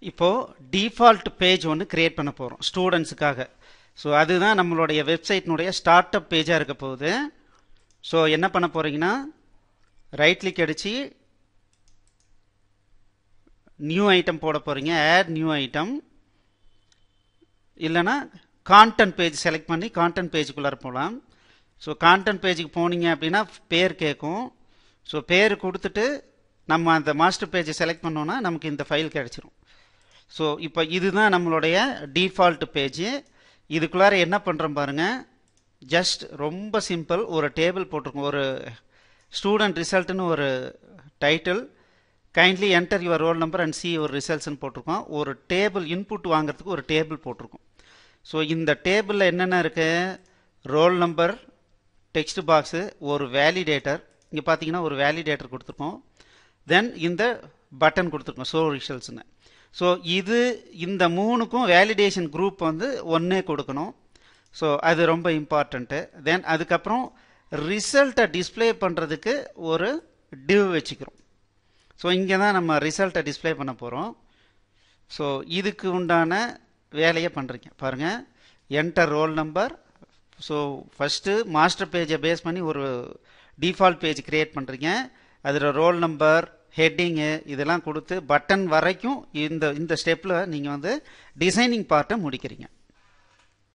இப்போது default page ஒன்று create பண்ண போகிறோம் ஸ்டூடெண்ட்ஸுக்காக ஸோ அதுதான் நம்மளுடைய வெப்சைட்னுடைய ஸ்டார்ட் அப் பேஜாக இருக்க போகுது ஸோ என்ன பண்ண போகிறீங்கன்னா ரைட் கிளிக் அடித்து நியூ ஐட்டம் போட போகிறீங்க ஆட் நியூ ஐட்டம் இல்லைன்னா கான்டென்ட் பேஜ் செலக்ட் பண்ணி கான்டென்ட் பேஜுக்குள்ளார போகலாம் ஸோ கான்டென்ட் பேஜுக்கு போனீங்க அப்படின்னா பேர் கேட்கும் ஸோ பேர் கொடுத்துட்டு நம்ம அந்த மாஸ்டர் பேஜை செலக்ட் பண்ணோன்னா நமக்கு இந்த ஃபைல் கிடச்சிரும் ஸோ இப்போ இதுதான் நம்மளுடைய டிஃபால்ட் பேஜ் இதுக்குள்ளார என்ன பண்ணுறோம் பாருங்கள் ஜஸ்ட் ரொம்ப சிம்பிள் ஒரு டேபிள் போட்டிருக்கோம் ஒரு ஸ்டூடெண்ட் ரிசல்ட்னு ஒரு title kindly enter your roll number and see ஒரு ரிசல்ட்ஸ்னு போட்டிருக்கோம் ஒரு டேபிள் இன்புட் வாங்குறதுக்கு ஒரு டேபிள் போட்டிருக்கோம் ஸோ இந்த டேபிளில் என்னென்ன இருக்குது ரோல் நம்பர் டெக்ஸ்ட் பாக்ஸு ஒரு வேலிடேட்டர் இங்கே பார்த்தீங்கன்னா ஒரு வேலிடேட்டர் கொடுத்துருக்கோம் தென் இந்த பட்டன் கொடுத்துருக்கோம் ஷோ ரிசல்ட்ஸ்னு ஸோ இது இந்த மூணுக்கும் வேலிடேஷன் குரூப் வந்து ஒன்றே கொடுக்கணும் ஸோ அது ரொம்ப இம்பார்ட்டண்ட்டு தென் அதுக்கப்புறம் ரிசல்ட்டை டிஸ்பிளே பண்ணுறதுக்கு ஒரு டிவ் வச்சுக்கிறோம் ஸோ இங்கே தான் நம்ம ரிசல்ட்டை டிஸ்பிளே பண்ண போகிறோம் ஸோ இதுக்கு உண்டான வேலையை பண்ணுறீங்க பாருங்கள் enter roll number so first master பேஜை பேஸ் பண்ணி ஒரு டிஃபால்ட் பேஜ் க்ரியேட் பண்ணுறீங்க அதில் ரோல் நம்பர் ஹெட்டிங்கு இதெல்லாம் கொடுத்து பட்டன் வரைக்கும் இந்த இந்த ஸ்டெப்பில் நீங்கள் வந்து டிசைனிங் பார்ட்டை முடிக்கிறீங்க